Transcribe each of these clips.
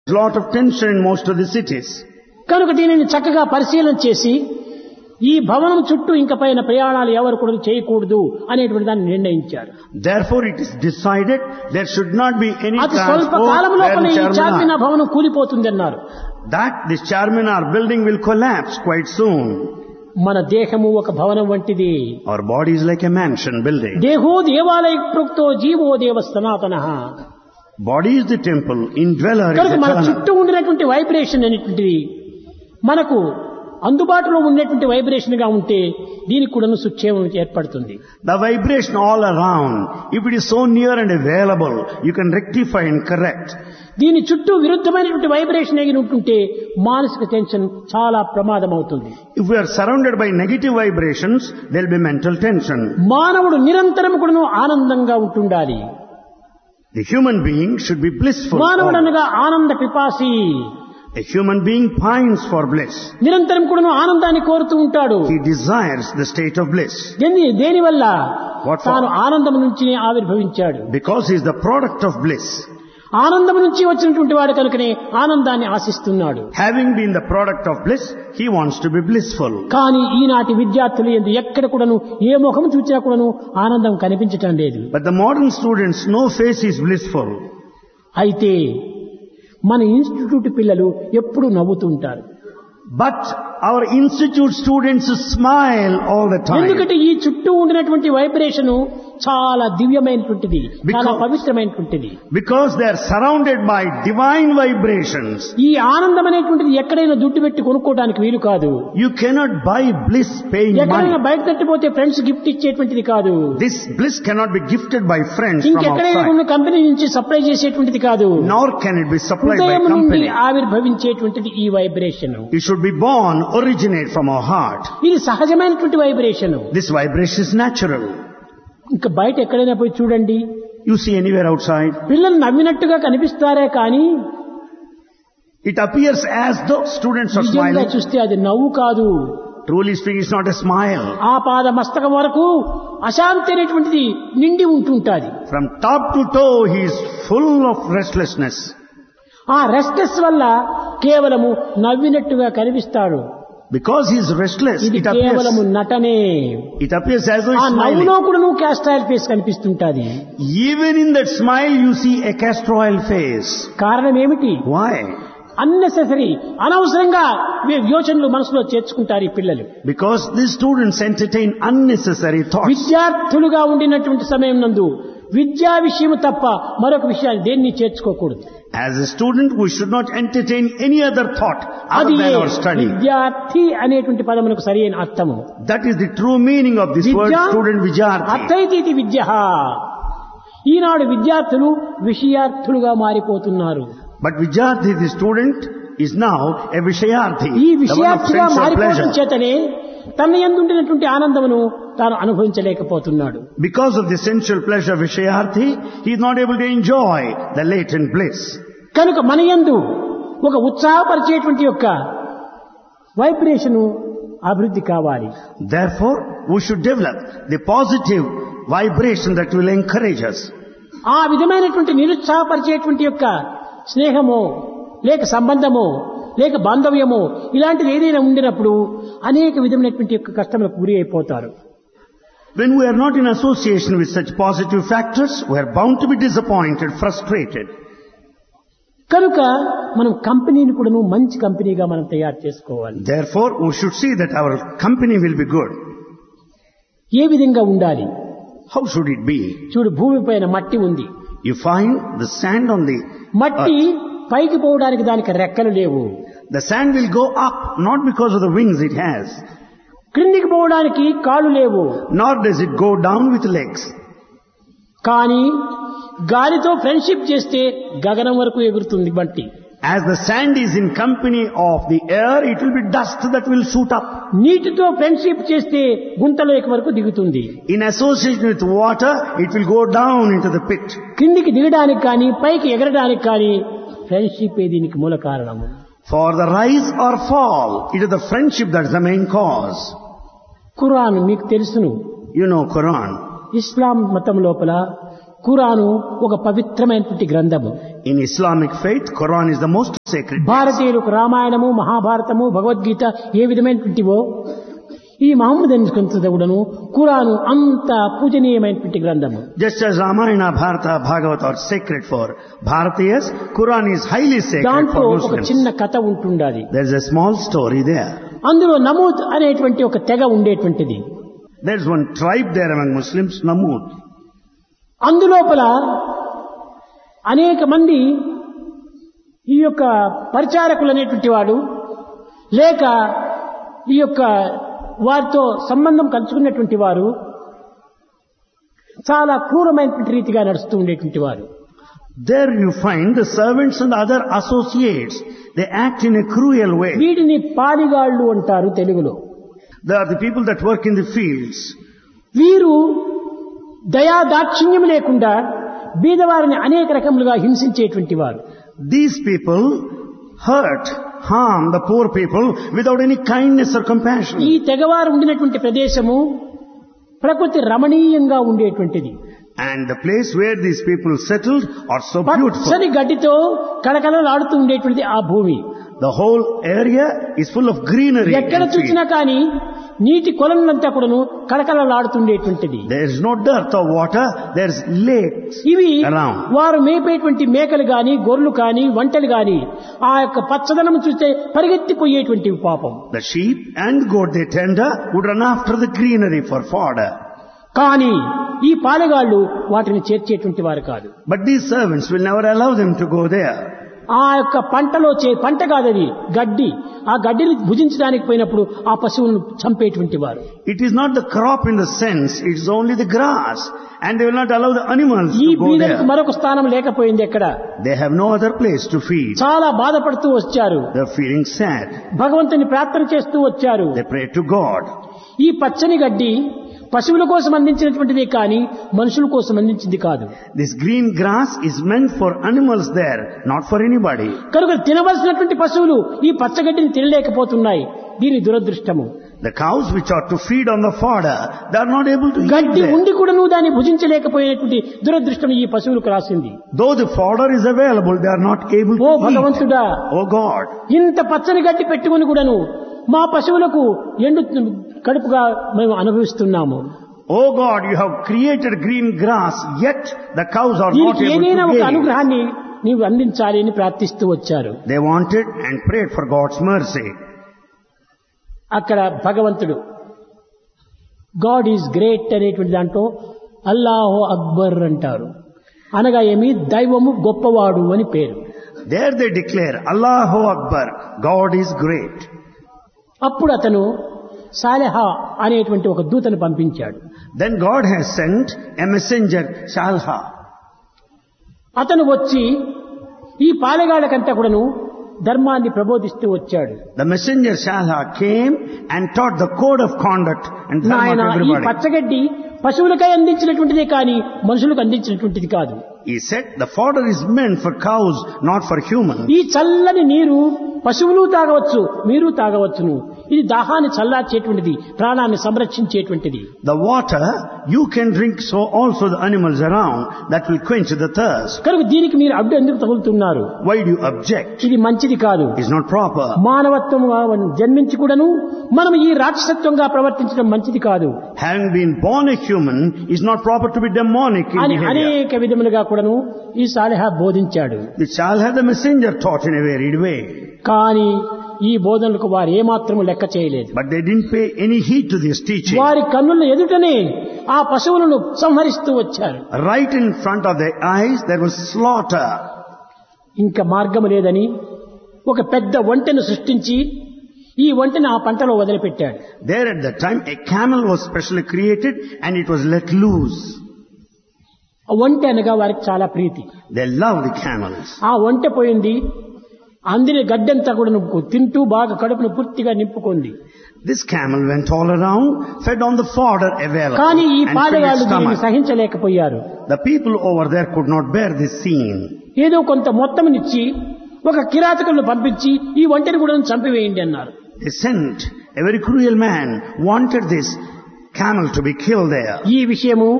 lot of tension in most of the cities. కనుక దీనిని చక్కగా పరిశీలన చేసి ఈ భవనం చుట్టూ ఇంక పైన ప్రయాణాలు ఎవరు కూడా చేయకూడదు అనేటువంటి దాన్ని నిర్ణయించారు Therefore, it is decided there should not be any అతి స్వల్ప transport కాలం where లోపల in ఈ చార్మినార్ Charminar. భవనం కూలిపోతుంది అన్నారు That this Charminar building will collapse quite soon. మన దేహము ఒక భవనం వంటిది Our body is like a mansion building. దేహో దేవాలయ ప్రోక్తో జీవో దేవ సనాతన Body is the temple, indweller is కనుక మన eternal. చుట్టూ ఉండినటువంటి వైబ్రేషన్ అనేటువంటిది మనకు అందుబాటులో ఉండేటువంటి వైబ్రేషన్ గా ఉంటే దీనికి కూడా సుక్షేమం ఏర్పడుతుంది The vibration all around, if it is so near and available, you can rectify and correct. దీని చుట్టూ విరుద్ధమైనటువంటి వైబ్రేషన్ ఎగిరి ఉంటుంటే మానసిక టెన్షన్ చాలా ప్రమాదం అవుతుంది If we are surrounded by negative vibrations, there will be mental tension. మానవుడు నిరంతరం కూడా ఆనందంగా ఉంటుండాలి The human being should be blissful. మానవుడు always. అనగా ఆనంద పిపాసి A human being pines for bliss. నిరంతరం కూడా ఆనందాన్ని కోరుతూ ఉంటాడు He desires the state of bliss. దేని దేనివల్ల What for? తాను ఆనందం నుంచి ఆవిర్భవించాడు Because he is the product of bliss. ఆనందం నుంచి వచ్చినటువంటి వాడు కనుకనే ఆనందాన్ని ఆశిస్తున్నాడు Having been the product of bliss, he wants to be blissful. కానీ ఈనాటి విద్యార్థులు ఎందు ఎక్కడ కూడాను ఏ ముఖం చూసినా కూడాను ఆనందం కనిపించటం లేదు But the modern students, no face is blissful. అయితే మన ఇన్స్టిట్యూట్ పిల్లలు ఎప్పుడు నవ్వుతుంటారు But our institute students smile all the time. ఎందుకంటే ఈ చుట్టూ ఉండినటువంటి వైబ్రేషన్ చాలా దివ్యమైనటువంటిది చాలా Because- పవిత్రమైనటువంటిది Because they are surrounded by divine vibrations. ఈ ఆనందం అనేటువంటిది ఎక్కడైనా దుడ్డు పెట్టి కొనుక్కోవడానికి వీలు కాదు You cannot buy bliss paying ఎక్కడైనా money. బయట తట్టిపోతే ఫ్రెండ్స్ గిఫ్ట్ ఇచ్చేటువంటిది కాదు This bliss cannot be gifted by friends from ఇంకెక్కడైనా outside. ఉన్న కంపెనీ నుంచి సప్లై చేసేటువంటిది కాదు Nor can it be supplied by హృదయం నుండి company. ఆవిర్భవించేటువంటిది ఈ vibration It should be born, originate from our heart. ఇది సహజమైనటువంటి vibration This vibration is natural. ఇంకా బయట ఎక్కడైనా పోయి చూడండి You see anywhere outside, పిల్లలు నవ్వినట్టుగా కనిపిస్తారే కానీ it appears as though students are నిజంగా smiling. చూస్తే అది నవ్వు కాదు Truly speaking, it's not a smile. ఆ పాద మస్తకం వరకు అశాంతి అనేటువంటిది నిండి ఉంటుంటాది From top to toe, he is full of restlessness. ఆ రెస్ట్లెస్ వల్ల కేవలము నవ్వినట్టుగా కనిపిస్తాడు Because he is restless, ఇది it కేవలము appears, నటనే it appears as though ఆ he's నవ్వులో smiling. కూడా నువ్వు క్యాస్ట్రాయల్ ఫేస్ కనిపిస్తుంటాది Even in that smile, you see a castor oil face. కారణం ఏమిటి Why? అన్నెసెసరీ అనవసరంగా వీ- యోచనలు మనసులో చేర్చుకుంటారు ఈ పిల్లలు Because these students entertain unnecessary thoughts. విద్యార్థులుగా ఉండినటువంటి సమయం నందు విద్యా విషయం తప్ప మరొక విషయాన్ని దేన్ని చేర్చుకోకూడదు As a student, we should not entertain any other thought other అది than our study. విద్యార్థి అనేటువంటి పదమునకు సరైన అర్థము That is the true meaning of this word Vidya student Vijarthi. అర్థైతీతి విద్య ఈనాడు విద్యార్థులు విషయార్థులుగా మారిపోతున్నారు But Vijarthi, the student, is now a Vishayarthi, ఈ the one of విషయార్థిగా sensual మారిపోవడం pleasure. చేతనే తన ఎందుండినటువంటి ఆనందమును తాను అనుభవించలేకపోతున్నాడు Because of the sensual pleasure of Vishayarthi, he is not able to enjoy the latent bliss. కనుక మన యందు ఒక ఉత్సాహపరిచేటువంటి యొక్క వైబ్రేషన్ అభివృద్ధి కావాలి Therefore, we should develop the positive vibration that will encourage us. ఆ విధమైనటువంటి నిరుత్సాహపరిచేటువంటి యొక్క స్నేహమో లేక సంబంధమో లేక బాంధవ్యమో ఇలాంటిది ఏదైనా ఉండినప్పుడు అనేక విధమైనటువంటి యొక్క కష్టములకు గురి అయిపోతారు When we are not in association with such positive factors, we are bound to be disappointed, frustrated. కనుక మనం కంపెనీని కూడాను మంచి కంపెనీగా మనం తయారు చేసుకోవాలి Therefore, we should see that our company will be good. ఏ విధంగా ఉండాలి How should it be? చూడు భూమి పైన మట్టి ఉంది You find the sand on the మట్టి పైకి పోవడానికి దానికి రెక్కలు లేవు The sand will go up not because of the wings it has, క్రిందికి పోవడానికి కాళ్ళు లేవు nor does it go down with legs. కానీ గాలితో ఫ్రెండ్షిప్ చేస్తే గగనం వరకు ఎగురుతుంది మట్టి As the sand is in company of the air, it will be dust that will shoot up. నీటితో ఫ్రెండ్షిప్ చేస్తే గుంతలోకి వరకు దిగుతుంది In association with water, it will go down into the pit. కిందికి దిగడానికి కానీ పైకి ఎగరడానికి కానీ ఫ్రెండ్షిప్ దీనికి మూల కారణము For the rise or fall, it is the friendship that is the main cause. Quran మీకు తెలుసును You know Quran. ఇస్లాం మతం లోపల ఖురాను ఒక పవిత్రమైనటువంటి గ్రంథము In Islamic faith, Quran is the most sacred. భారతీయులకు రామాయణము మహాభారతము భగవద్గీత ఏ విధమైనటువంటివో ఈ మహమ్మద్ కూడాను ఖురాను అంత పూజనీయమైనటువంటి గ్రంథము Just as Ramayana, Bharata, Bhagavad are sacred for Bharatiyas, Quran is highly sacred దాంట్లో for ఒక Muslims. చిన్న కథ ఉంటుండాలి There's a small story there. అందులో నమూద్ అనేటువంటి ఒక తెగ ఉండేటువంటిది There's one tribe there among Muslims, Namud. అందులోపల అనేక మంది ఈ యొక్క పరిచారకులు అనేటువంటి వాడు లేక ఈ యొక్క వారితో సంబంధం కలుసుకున్నటువంటి వారు చాలా క్రూరమైనటువంటి రీతిగా నడుస్తూ ఉండేటువంటి వారు There you find the servants and other associates. They act in a cruel way. వీటిని పాలిగాళ్ళు అంటారు తెలుగులో They are the people that work in the fields. వీరు దయా దాక్షిణ్యం లేకుండా బీదవారిని అనేక రకములుగా హింసించేటువంటి వారు These people hurt, harm the poor people without any kindness or compassion. ఈ తెగవారు ఉండినటువంటి ప్రదేశము ప్రకృతి రమణీయంగా ఉండేటువంటిది And the place where these people settled are so beautiful. పచ్చని గడ్డితో కళకళలాడుతూ ఉండేటువంటిది ఆ భూమి The whole area is full of greenery. ఎక్కడ and చూసినా fields. కానీ నీటి కొలనులంతా కూడాను కళకళలాడుతుండేటువంటిది There is no dearth of water, there is lakes ఇవి around. వారు మేపేటువంటి మేకలు గాని గొర్రెలు గాని వంటలు గాని ఆ యొక్క పచ్చదనం చూస్తే పరిగెత్తిపోయేటువంటివి పాపం The sheep and goat they tender would run after the greenery for fodder. కానీ ఈ పాలెగాళ్ళు వాటిని చేర్చేటువంటి వారు కాదు But these servants will never allow them to go there. ఆ యొక్క పంటలో చే పంట కాదది గడ్డి ఆ గడ్డిని భుజించడానికి పోయినప్పుడు ఆ పశువులను చంపేటువంటి వారు It is not the crop in the sense, it is only the grass. And they will not allow the animals ఈ to go బీదలకు there. మరొక స్థానం లేకపోయింది ఎక్కడ They have no other place to feed. చాలా బాధపడుతూ వచ్చారు They're feeling sad. భగవంతుని ప్రార్థన చేస్తూ వచ్చారు They pray to God. ఈ పచ్చని గడ్డి పశువుల కోసం అందించినటువంటిదే కానీ మనుషుల కోసం అందించింది కాదు This green grass is meant for animals there, not for anybody. కనుక తినవలసినటువంటి పశువులు ఈ పచ్చగడ్డిని తినలేకపోతున్నాయి దీని దురదృష్టము The cows which are to feed on the fodder, they are not able to eat గడ్డి there. ఉండి కూడా నువ్వు దాన్ని భుజించలేకపోయినటువంటి దురదృష్టం ఈ పశువులకు రాసింది Though the fodder is available, they are not able oh to eat. భగవంతుడా Oh God, ఇంత పచ్చని గడ్డి పెట్టుకుని కూడాను మా పశువులకు ఎండు కడుపుగా మేము అనుభవిస్తున్నాము oh God, you have created green grass, yet the cows are not దీనికి able ఏదైనా to ఒక gain. అనుగ్రహాన్ని నీవు అందించాలి అని ప్రార్థిస్తూ వచ్చారు They wanted and prayed for God's mercy. అక్కడ భగవంతుడు గాడ్ ఈజ్ గ్రేట్ అనేటువంటి దాంట్లో అల్లాహో అక్బర్ అంటారు అనగా ఏమి దైవము గొప్పవాడు అని పేరు There they declare, Allahu Akbar, God is great. అప్పుడు అతను సాలెహా అనేటువంటి ఒక దూతను పంపించాడు Then God has sent a messenger, Shalha. అతను వచ్చి ఈ పాలెగాళ్ళకంతా కూడాను ధర్మాన్ని ప్రబోధిస్తూ వచ్చాడు The messenger Shalha came and taught the code of conduct and dharma నాయన to ఈ everybody. పచ్చగడ్డి పశువులకై అందించినటువంటిదే కానీ మనుషులకు అందించినటువంటిది కాదు He said the fodder is meant for cows, not for humans. ఈ చల్లని నీరు పశువులు తాగవచ్చు మీరు తాగవచ్చును ఇది దాహాన్ని చల్లార్చేటువంటిది ప్రాణాన్ని సంరక్షించేటువంటిది The water you can drink, so also the animals around that will quench the thirst. కనుక దీనికి మీరు అడ్డు ఎందుకు తగులుతున్నారు Why do you object? ఇది మంచిది కాదు It's not proper. మానవత్వం జన్మించి కూడాను మనం ఈ రాక్షసత్వంగా ప్రవర్తించడం మంచిది కాదు Having been born a human is not proper to be demonic in అని behavior. అనేక విధములుగా కూడాను ఈ సాలిహా బోధించాడు The Shalha the messenger taught in a varied way. కానీ ఈ బోధనలకు వారు ఏమాత్రము లెక్క చేయలేదు But they didn't pay any heed to this teaching. వారి కన్నుల ఎదుటనే ఆ పశువులను సంహరిస్తూ వచ్చారు Right in front of their eyes there was slaughter. ఇంకా మార్గం లేదని ఒక పెద్ద ఒంటెను సృష్టించి ఈ ఒంటెను ఆ పంటలో వదిలిపెట్టాడు There at that time a camel was specially created and it was let loose. ఆ ఒంటె అనగా వారికి చాలా ప్రీతి They loved the camels. ఆ ఒంటె పోయింది అందిన గడ్డంతా కూడా నువ్వు తింటూ బాగా కడుపును పూర్తిగా నింపుకుంది This camel went all around, fed on the fodder available కానీ ఈ and filled its పాలెగాళ్ళు దీనిని stomach. సహించలేకపోయారు The people over there could not bear this scene. ఏదో కొంత మొత్తంనిచ్చి ఒక కిరాతకులను పంపించి ఈ ఒంటెని కూడా చంపివేయండి అన్నారు They sent a very cruel man, wanted this camel to be killed there. ఈ విషయము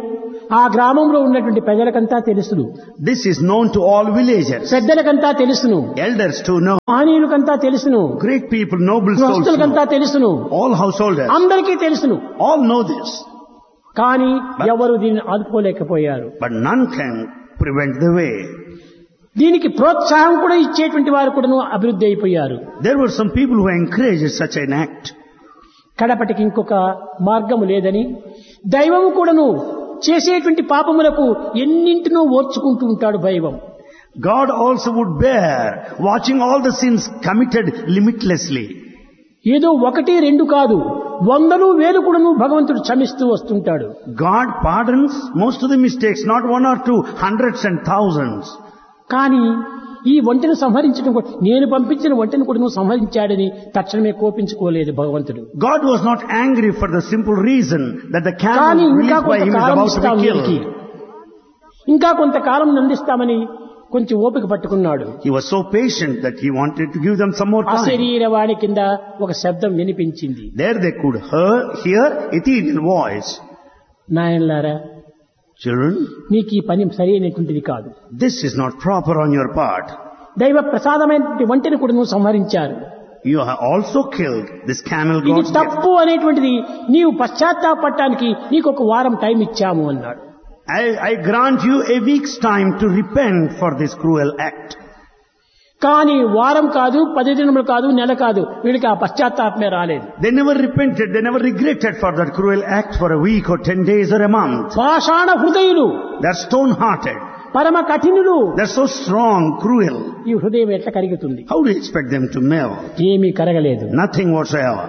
ఆ గ్రామంలో ఉన్నటువంటి ప్రజలకంతా తెలుసును This is known to all villagers. పెద్దలకంతా తెలుసును Elders too know. మహనీయులకంతా తెలుసును Great people, noble souls గృహస్థులకంతా know. తెలుసును All householders. అందరికీ తెలుసును All know this. కానీ ఎవరు దీన్ని ఆదుకోలేకపోయారు But none can prevent the way. దీనికి ప్రోత్సాహం కూడా ఇచ్చేటువంటి వారు కూడాను అభివృద్ధి అయిపోయారు There were some people who encouraged such an act. కడపటికి ఇంకొక మార్గము లేదని దైవము కూడాను చేసేటువంటి పాపములకు ఎన్నింటినో ఓర్చుకుంటూ ఉంటాడు దైవం God also would bear watching all the sins committed limitlessly. ఏదో ఒకటి రెండు కాదు వందలు వేలు కూడాను భగవంతుడు క్షమిస్తూ వస్తుంటాడు God pardons most of the mistakes, not one or two, hundreds and thousands. కానీ ఈ వంటను సంహరించడం కూడా నేను పంపించిన వంటను కూడా నువ్వు సంహరించాడని తక్షణమే కోపించుకోలేదు భగవంతుడు God was not angry for the simple reason that the కానీ camel ఇంకా released by him is కొంతకాలం about to ఇస్తాం be వీరికి killed. ఇంకా కొంతకాలం నందిస్తామని కొంచెం ఓపిక పట్టుకున్నాడు He was so patient that he wanted to give them some more time. అశరీరవాణి కింద ఒక శబ్దం వినిపించింది There they could hear, hear ethereal voice. నాయనలారా Children, నీకు ఈ పని సరైనటువంటిది కాదు this is not proper on your part. దైవ ప్రసాదమైనటువంటి వంటని కూడా నువ్వు సంహరించారు You have also killed this camel ఇది god's gift. తప్పు అనేటువంటిది నీవు పశ్చాత్తాపడటానికి నీకు ఒక వారం టైం ఇచ్చాము అన్నాడు I, I grant you a week's time to repent for this cruel act. కానీ వారం కాదు పది దినములు కాదు నెల కాదు వీడికి ఆ పశ్చాత్తాపమే రాలేదు They never repented, they never regretted for that cruel act for a week or ten days or a month. పాషాణ హృదయులు They're stone-hearted. పరమ కఠినులు They're so strong, cruel. ఈ హృదయం ఎట్లా కరుగుతుంది How do you expect them to melt? ఏమీ కరగలేదు Nothing whatsoever.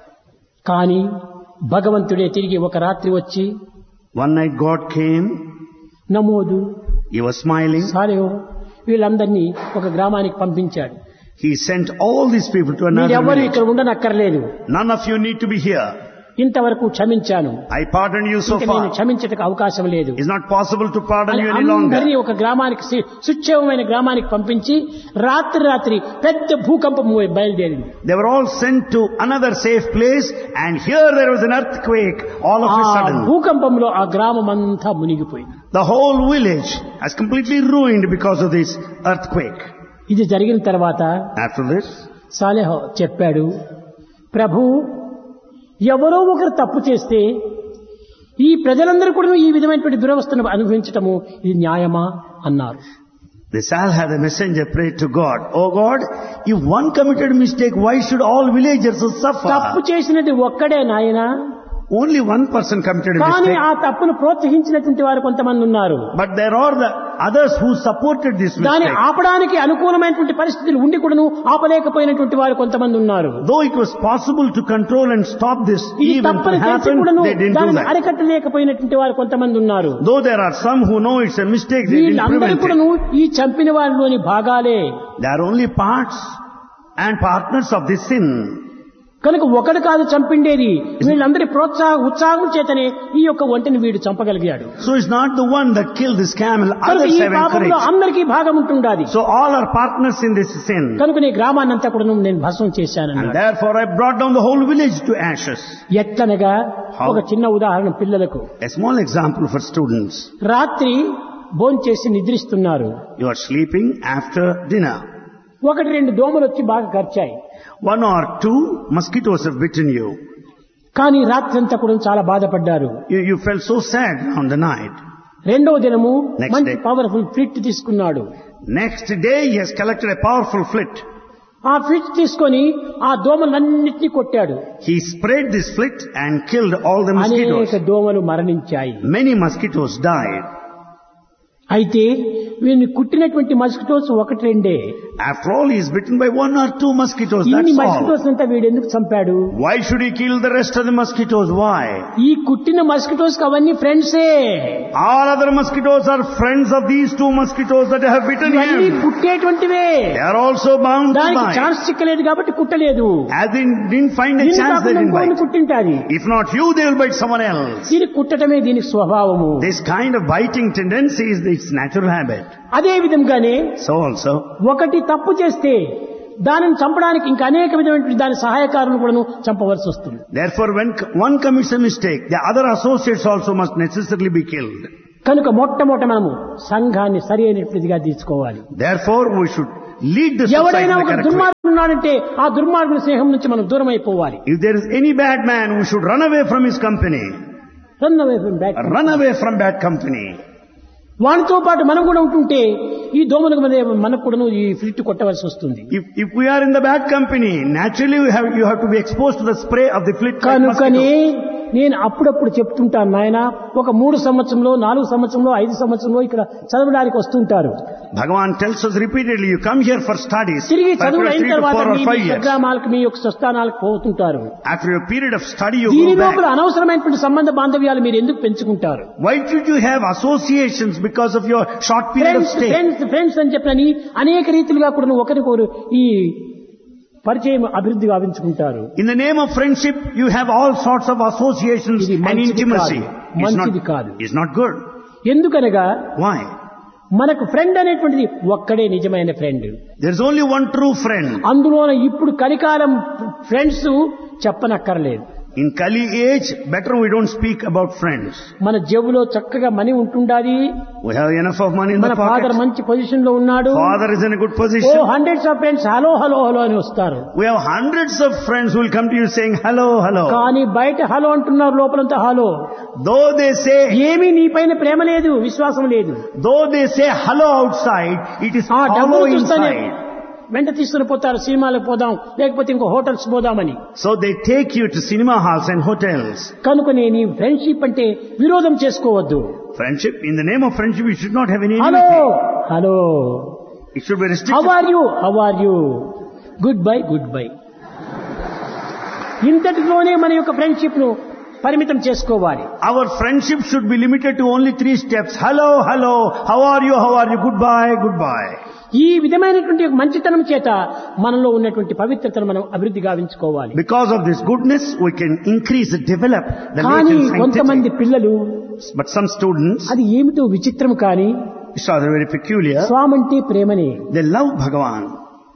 కానీ భగవంతుడే తిరిగి ఒక రాత్రి వచ్చి One night God came, నమోదు He was smiling. సాలేహో వీళ్ళందరినీ ఒక గ్రామానికి పంపించాడు He sent all these people to another మీరెవ్వరు village. ఇక్కడ ఉండనక్కర్లేదు None of you need to be here. ఇంతవరకు క్షమించాను I pardon you so ఇంక నేను far. క్షమించటకు అవకాశం లేదు It's not possible to pardon అని you any longer. అందరినీ ఒక గ్రామానికి సి- సుక్షేమమైన గ్రామానికి పంపించి రాత్రి రాత్రి పెద్ద భూకంపం బయలుదేరింది They were all sent to another safe place and here there was an earthquake all of a ఆ sudden. భూకంపంలో ఆ గ్రామం అంతా మునిగిపోయింది The whole village has completely ruined because of this earthquake. ఇది జరిగిన తర్వాత After this, సాలెహ చెప్పాడు ప్రభు ఎవరో ఒకరు తప్పు చేస్తే ఈ ప్రజలందరూ కూడా ఈ విధమైనటువంటి దురవస్థను అనుభవించటము ఇది న్యాయమా అన్నారు the Sal had a messenger pray to God, Oh God, if one committed mistake, why should all villagers తప్పు suffer? చేసినది ఒక్కడే నాయనా Only one person committed a కానీ mistake. ఆ తప్పును ప్రోత్సహించినటువంటి వారు కొంతమంది ఉన్నారు But there are the others who supported this దాన్ని mistake. ఆపడానికి అనుకూలమైనటువంటి పరిస్థితులు ఉండి కూడాను ఆపలేకపోయినటువంటి వారు కొంతమంది ఉన్నారు Though it was possible to control and stop this ఈ event to తప్పని తెలిసి happen, కూడాను they didn't do దానిని that. అరికట్టలేకపోయినటువంటి వారు కొంతమంది ఉన్నారు Though there are some who know it's a mistake, they didn't వీళ్ళందరూ prevent it. కూడాను ఈ చంపిన వారిలోని భాగాలే They are only parts and partners of this sin. కనుక ఒకడు కాదు చంపిండేది వీళ్ళందరి ప్రోత్సాహ ఉత్సాహం చేతనే ఈ యొక్క ఒంటిని వీడు చంపగలిగాడు So it's not the one that killed this camel, కనుక others ఈ have పాపంలో encouraged. అందరికీ భాగం ఉంటుండాది So all are partners in this sin. కనుక నీ గ్రామాన్నంతా కూడా నేను భస్మం And చేశానన్నాడు therefore I brought down the whole village to ashes. ఎట్లనగా How? ఒక చిన్న ఉదాహరణ పిల్లలకు A small example for students. రాత్రి భోంచేసి నిద్రిస్తున్నారు You are sleeping after dinner. ఒకటి రెండు దోమలు వచ్చి బాగా ఖర్చాయి One or two mosquitoes have bitten you. కానీ రాత్రి అంతా కూడా చాలా బాధపడ్డారు You, you felt so sad on the night. రెండవ దినము Next మంచి day. పవర్ఫుల్ ఫ్లిట్ తీసుకున్నాడు Next day he has collected a powerful flit. ఆ ఫ్లిట్ తీసుకొని ఆ దోమలన్నింటినీ కొట్టాడు He sprayed this flit and killed all the mosquitoes. అనేక దోమలు మరణించాయి Many mosquitoes died. అయితే వీరిని కుట్టినటువంటి మస్కిటోస్ ఒకటి రెండే After all, he is bitten by one or two mosquitoes. ఇన్ని That's all. మస్కిటోస్ అంతా వీడు ఎందుకు చంపాడు Why should he kill the rest of the mosquitoes? Why? ఈ కుట్టిన మస్కిటోస్ అవన్నీ ఫ్రెండ్సే All other mosquitoes are friends of these two mosquitoes that have bitten ఇవన్నీ him. కుట్టేటువంటివే They are also bound to దానికి bite. ఛాన్స్ చిక్కలేదు కాబట్టి కుట్టలేదు As they didn't find a దీన్ని chance, they కాకుండా didn't ఇంకోని bite. కుట్టింటాది If not you, they will bite someone else. దీనికి కుట్టటమే దీనికి స్వభావము This kind of biting tendency is its natural habit. అదే విధంగానే So also, ఒకటి తప్పు చేస్తే దానిని చంపడానికి ఇంకా అనేక విధమైనటువంటి దాని సహాయకారులను కూడా చంపవలసి వస్తుంది therefore when c- one commits a mistake, the other associates also must necessarily be killed. కనుక మొట్టమొదట మనము సంఘాన్ని సరి అయినటువంటిదిగా తీసుకోవాలి Therefore, we should lead the society ఎవడైనా in the ఒక correct way. దుర్మార్గుడు ఉన్నాడంటే ఆ దుర్మార్గుని స్నేహం నుంచి మనం దూరం అయిపోవాలి If there is any bad man, we should run away from his company. Run away from bad company. Run away from bad company. వానితో పాటు మనం కూడా ఉంటుంటే ఈ దోమలకు మన మనకు కూడా ఈ ఫ్లిట్ కొట్టవలసి వస్తుంది If, if we are in the bad company, naturally we have, you have to be exposed to the spray of the flit like కనుకనే mosquito. నేను అప్పుడప్పుడు చెప్తుంటాను నాయన ఒక మూడు సంవత్సరంలో నాలుగు సంవత్సరంలో ఐదు సంవత్సరంలో ఇక్కడ చదవడానికి వస్తుంటారు Bhagavan tells us repeatedly, you come here for studies. తిరిగి for చదువు అయిన three to తర్వాత four or me five me years. స్వగ్రామాలకు మీ యొక్క స్వస్థానాలకు పోతుంటారు After a period of study, you దీని go లోపల back. అనవసరమైనటువంటి సంబంధ బాంధవ్యాలు మీరు ఎందుకు పెంచుకుంటారు Why should you have associations because of your short period of friends stay? Friends friends అని చెప్పని అనేక రీతిలుగా కూడా ఒకరికొకరు ఈ పరిచయం అభివృద్ధి గావించుకుంటారు In the name of friendship, you have all sorts of associations ఇది and మంచిది intimacy. కాదు. It's మంచిది not, కాదు. it's not good. ఎందుకనగా Why? మనకు ఫ్రెండ్ అనేటువంటిది ఒక్కడే నిజమైన friend There's only one true friend. అందులోన ఇప్పుడు కలికాలం ఫ్రెండ్స్ చెప్పనక్కర్లేదు In Kali age, better we don't speak about friends. మన జేబులో చక్కగా మనీ ఉంటుండాలి We have enough of money in మన the ఫాదర్ pocket. మంచి పొజిషన్ లో ఉన్నాడు Father is in a good ఓ position. Hundreds of friends hello hello hello అని వస్తారు We have hundreds of friends who will come to you saying, hello, hello. కానీ బయట hello అంటున్నారు లోపలంతా హలో Though they say, ఏమీ నీ పైన ప్రేమ లేదు విశ్వాసం లేదు though they say hello outside, it is ఆ hollow డబ్బులు చూస్తేనే inside. వెంట తీసుకుని పోతారు సినిమాలకు పోదాం లేకపోతే ఇంకో హోటల్స్ పోదామని So they take you to cinema halls and hotels. కనుక నేను ఈ ఫ్రెండ్షిప్ అంటే విరోధం చేసుకోవద్దు Friendship, in the name of friendship, you should not have any hello enmity. Hello It should be how restricted. Are you how are you goodbye goodbye ఇంతటిలోనే మన యొక్క friendship ను పరిమితం చేసుకోవాలి Our friendship should be limited to only three steps. Hello, hello, how are you, how are you, goodbye, goodbye. ఈ విధమైనటువంటి ఒక మంచితనం చేత మనలో ఉన్నటువంటి పవిత్రతను మనం అభివృద్ధి గావించుకోవాలి Because of this goodness, we can increase and develop the కానీ latent కొంతమంది sanctity. పిల్లలు But some students, అది ఏమిటో విచిత్రం కానీ it's rather very peculiar, స్వామంటే ప్రేమనే they love Bhagavan.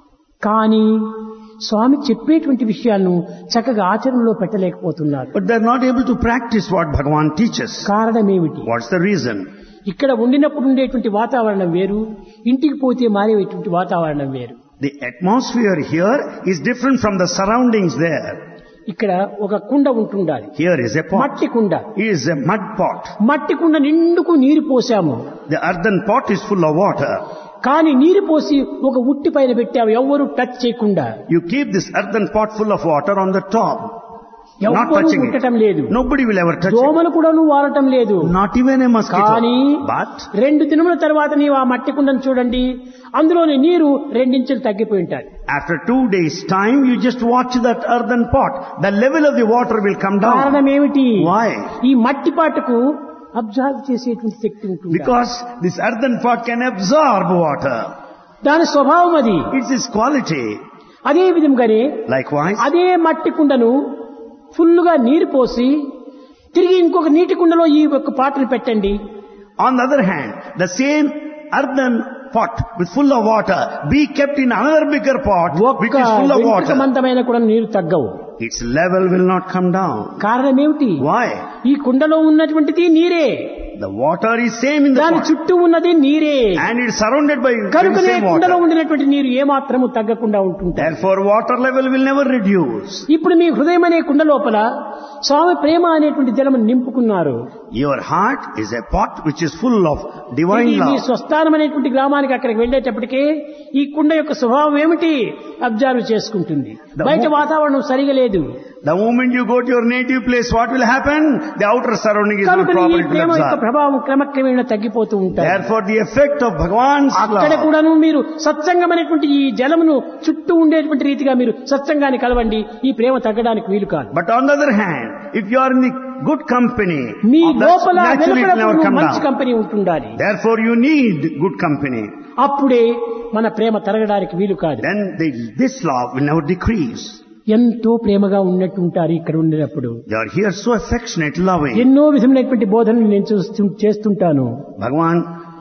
కానీ స్వామి చెప్పేటువంటి విషయాలను చక్కగా ఆచరణలో పెట్టలేకపోతున్నారు But they're not able to practice what Bhagavan teaches. కారణమేమిటి What's the reason? ఇక్కడ ఉండినప్పుడు ఉండేటువంటి వాతావరణం వేరు ఇంటికి పోతే మారేటువంటి వాతావరణం వేరు The atmosphere here is different from the surroundings there. ఇక్కడ ఒక కుండ ఉంటుండాలి Here is a pot. మట్టి కుండ It is a mud pot. మట్టి కుండ నిండుకు నీరు పోసాము The earthen pot is full of water. కానీ నీరు పోసి ఒక ఉట్టి పైన పెట్టాము ఎవ్వరూ టచ్ చేయకుండా You keep this earthen pot full of water on the top. Not ఎవ్వరూ touching ముట్టడం it. లేదు Nobody will ever touch it. దోమలు కూడాను వాడటం లేదు Not even a mosquito. కానీ But రెండు దినముల తర్వాత నీవు ఆ మట్టి కుండను చూడండి అందులోని నీరు రెండించులు తగ్గిపోయి ఉంటాయి after two days time, you just watch that earthen pot. The level of the water will come down. కారణం ఏమిటి Why? ఈ మట్టి పాటకు అబ్జర్వ్ చేసేటువంటి శక్తి ఉంటుంది Because this earthen pot can absorb water. దాని స్వభావం అది It's its quality. అదే విధంగానే Likewise, అదే మట్టి కుండను ఫుల్లుగా నీరు పోసి తిరిగి ఇంకొక నీటి కుండలో ఈ యొక్క పాటను పెట్టండి on the other hand, the same earthen pot with full of water be kept in another bigger pot which ఒక్క is full of water. మందమైన కూడా నీరు తగ్గవు Its level will not come down. కారణం ఏమిటి Why? ఈ కుండలో ఉన్నటువంటిది నీరే The water is same in the దాని pot. చుట్టూ ఉన్నది నీరే And it's surrounded by the కనుకనే same కుండలో water. ఉండినటువంటి నీరు ఏమాత్రము తగ్గకుండా ఉంటుంది Therefore, water level will never reduce. ఇప్పుడు మీ హృదయం అనే కుండ లోపల స్వామి ప్రేమ అనేటువంటి జలము నింపుకున్నారు Your heart is a pot which is full of divine ఇది మీ love. స్వస్థానం అనేటువంటి గ్రామానికి అక్కడికి వెళ్ళేటప్పటికే ఈ కుండ యొక్క స్వభావం ఏమిటి అబ్జర్వ్ చేసుకుంటుంది The బయట mo- వాతావరణం సరిగా లేదు The moment you go to your native place, what will happen? The outer surrounding is not కనుక ఈ properly ప్రేమ యొక్క absorbed. ప్రభావం క్రమక్రమేణా తగ్గిపోతూ ఉంటాయి Therefore, the effect of Bhagavan's అక్కడ love కూడాను మీరు సత్సంగం అనేటువంటి ఈ జలమును చుట్టూ ఉండేటువంటి రీతిగా మీరు సత్సంగాన్ని కలవండి ఈ ప్రేమ తగ్గడానికి వీలు కాదు But on the other hand, if you are in the good company, me that's లోపల naturally it will never వెలుపల come మంచి down. కంపెనీ ఉంటుండాలి Therefore, you need good company. అప్పుడే మన ప్రేమ తరగడానికి వీలు కాదు Then the, this love will never decrease. ఎంతో ప్రేమగా ఉన్నట్టు ఉంటారు ఇక్కడ ఉండినప్పుడు They are here so affectionate, loving. ఎన్నో విధమైనటువంటి బోధనలు నేను చూస్తూ చేస్తుంటాను Bhagavan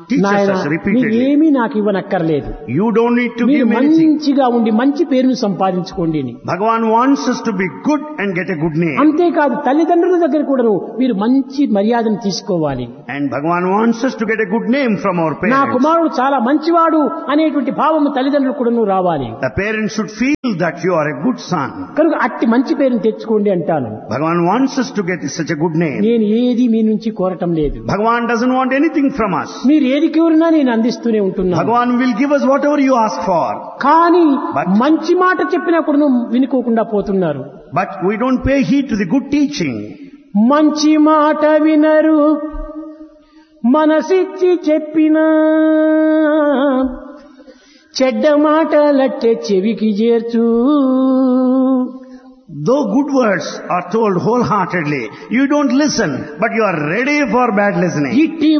teaches నాయన us repeatedly. నీవేమీ నాకు ఇవ్వనక్కర్లేదు You don't need to మీరు give me anything. మంచిగా ఉండి మంచి పేరును సంపాదించుకోండి అని. Bhagavan wants us to be good and get a good name. అంతేకాదు తల్లిదండ్రుల దగ్గర కూడాను మీరు మంచి మర్యాదను తీసుకోవాలి And Bhagavan wants us to get a good name from our నా parents. కుమారుడు చాలా మంచివాడు అనేటువంటి భావము తల్లిదండ్రులు కూడాను రావాలి The parents should feel that you are a good son. కనుక అట్టి మంచి పేరును తెచ్చుకోండి అంటాను Bhagavan wants us to get such a good name. నేను ఏది మీ నుంచి కోరటం లేదు Bhagavan doesn't want anything from us. మీరు ఏది కోరినా నేను అందిస్తూనే ఉంటున్నాను Bhagavan will give us whatever you ask for. కానీ But- మంచి మాట చెప్పినా కూడా వినుకోకుండా పోతున్నారు But we don't pay heed to the good teaching. మంచి మాట వినరు మనసిచ్చి చెప్పినా చెడ్డ మాటలట్టే చెవికి చేర్చు Though good words are told wholeheartedly, you don't listen, but you are ready for bad listening. ఇట్టి